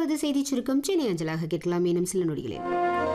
தொடர்வது செய்திச் சுருக்கம் சென்னை அஞ்சலாக கேட்கலாம் இன்னும் சில நொடிகளில்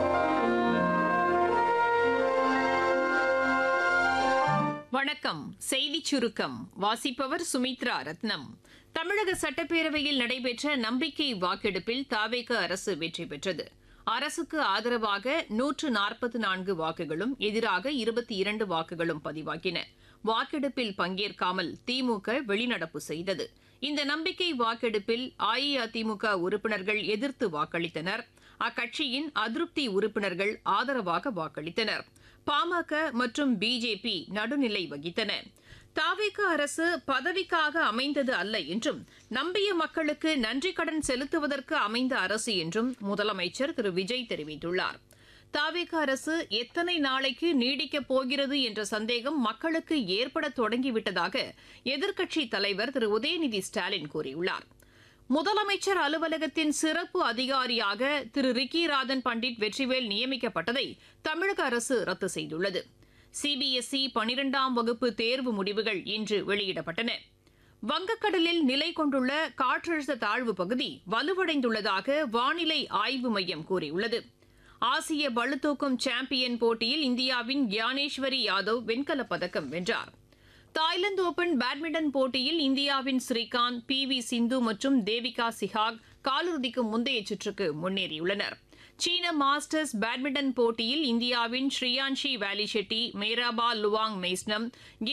வணக்கம் செய்திச் சுருக்கம் வாசிப்பவர் சுமித்ரா ரத்னம் தமிழக சட்டப்பேரவையில் நடைபெற்ற நம்பிக்கை வாக்கெடுப்பில் தாவேக அரசு வெற்றி பெற்றது அரசுக்கு ஆதரவாக நூற்று நாற்பத்தி நான்கு வாக்குகளும் எதிராக இருபத்தி இரண்டு வாக்குகளும் பதிவாகின வாக்கெடுப்பில் பங்கேற்காமல் திமுக வெளிநடப்பு செய்தது இந்த நம்பிக்கை வாக்கெடுப்பில் அஇஅதிமுக உறுப்பினர்கள் எதிர்த்து வாக்களித்தனர் அக்கட்சியின் அதிருப்தி உறுப்பினர்கள் ஆதரவாக வாக்களித்தனர் பாமக மற்றும் பிஜேபி நடுநிலை வகித்தன தாவேக அரசு பதவிக்காக அமைந்தது அல்ல என்றும் நம்பிய மக்களுக்கு நன்றி கடன் செலுத்துவதற்கு அமைந்த அரசு என்றும் முதலமைச்சர் திரு விஜய் தெரிவித்துள்ளார் தாவேக அரசு எத்தனை நாளைக்கு நீடிக்கப் போகிறது என்ற சந்தேகம் மக்களுக்கு ஏற்பட தொடங்கிவிட்டதாக எதிர்க்கட்சித் தலைவர் திரு உதயநிதி ஸ்டாலின் கூறியுள்ளார் முதலமைச்சர் அலுவலகத்தின் சிறப்பு அதிகாரியாக திரு ரிக்கி ராதன் பண்டிட் வெற்றிவேல் நியமிக்கப்பட்டதை தமிழக அரசு ரத்து செய்துள்ளது சிபிஎஸ்இ பனிரெண்டாம் வகுப்பு தேர்வு முடிவுகள் இன்று வெளியிடப்பட்டன வங்கக்கடலில் நிலை கொண்டுள்ள காற்றழுத்த தாழ்வு பகுதி வலுவடைந்துள்ளதாக வானிலை ஆய்வு மையம் கூறியுள்ளது ஆசிய பளுதூக்கும் சாம்பியன் போட்டியில் இந்தியாவின் கியானேஸ்வரி யாதவ் வெண்கலப் பதக்கம் வென்றார் தாய்லாந்து ஓபன் பேட்மிண்டன் போட்டியில் இந்தியாவின் ஸ்ரீகாந்த் பி வி சிந்து மற்றும் தேவிகா சிஹாக் காலிறுதிக்கு முந்தைய சுற்றுக்கு முன்னேறியுள்ளனர் சீன மாஸ்டர்ஸ் பேட்மிண்டன் போட்டியில் இந்தியாவின் ஸ்ரீயான்ஷி வேலி ஷெட்டி மேராபா லுவாங் மெய்ஸ்னம்